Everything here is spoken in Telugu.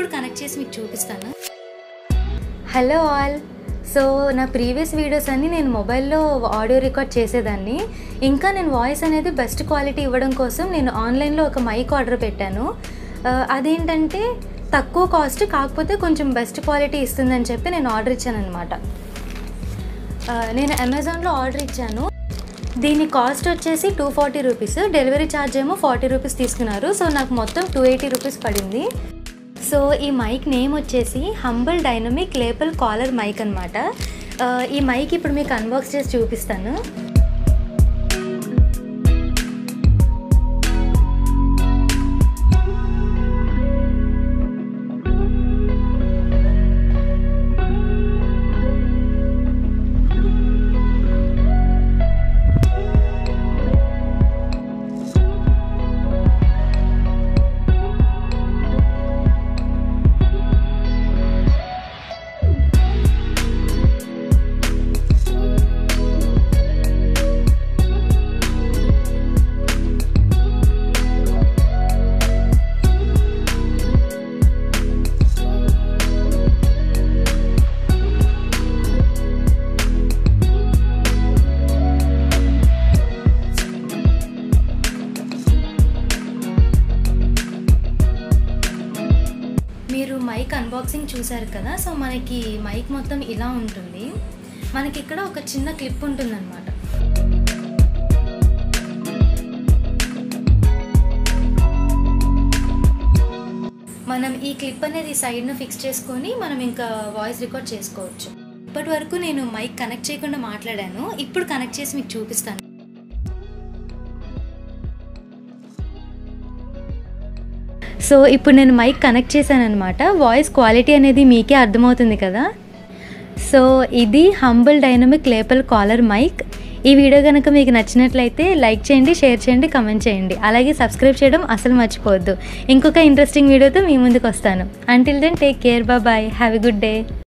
ఇప్పుడు కనెక్ట్ చేసి మీకు చూపిస్తాను హలో ఆల్ సో నా ప్రీవియస్ వీడియోస్ అన్నీ నేను మొబైల్లో ఆడియో రికార్డ్ చేసేదాన్ని ఇంకా నేను వాయిస్ అనేది బెస్ట్ క్వాలిటీ ఇవ్వడం కోసం నేను ఆన్లైన్లో ఒక మైక్ ఆర్డర్ పెట్టాను ఆ, అదేంటంటే తక్కువ కాస్ట్ కాకపోతే కొంచెం బెస్ట్ క్వాలిటీ ఇస్తుందని చెప్పి నేను ఆర్డర్ ఇచ్చాను అనమాట నేను అమెజాన్లో ఆర్డర్ ఇచ్చాను దీని కాస్ట్ వచ్చేసి two forty rupees delivery charge ఏమో ఫార్టీ రూపీస్ తీసుకున్నారు సో నాకు మొత్తం టూ ఎయిటీ రూపీస్ పడింది సో ఈ మైక్ నేమ్ వచ్చేసి humble dynamic lapel collar mic అనమాట ఈ మైక్ ఇప్పుడు మీకు అన్బాక్స్ చేసి చూపిస్తాను మీరు మైక్ అన్బాక్సింగ్ చూసారు కదా సో మనకి మైక్ మొత్తం ఇలా ఉంటుంది మనకి ఇక్కడ ఒక చిన్న క్లిప్ ఉంటుందన్నమాట మనం ఈ క్లిప్ అనేది సైడ్ను ఫిక్స్ చేసుకొని మనం ఇంకా వాయిస్ రికార్డ్ చేసుకోవచ్చు ఇప్పటి వరకు నేను మైక్ కనెక్ట్ చేయకుండా మాట్లాడాను ఇప్పుడు కనెక్ట్ చేసి మీకు చూపిస్తాను సో ఇప్పుడు నేను మైక్ కనెక్ట్ చేశాను అనమాట వాయిస్ క్వాలిటీ అనేది మీకే అర్థమవుతుంది కదా సో ఇది humble dynamic lapel collar mic ఈ వీడియో కనుక మీకు నచ్చినట్లయితే లైక్ చేయండి షేర్ చేయండి కమెంట్ చేయండి అలాగే సబ్స్క్రైబ్ చేయడం అసలు మర్చిపోవద్దు ఇంకొక ఇంట్రెస్టింగ్ వీడియోతో మీ ముందుకు వస్తాను until then take care bye have a good day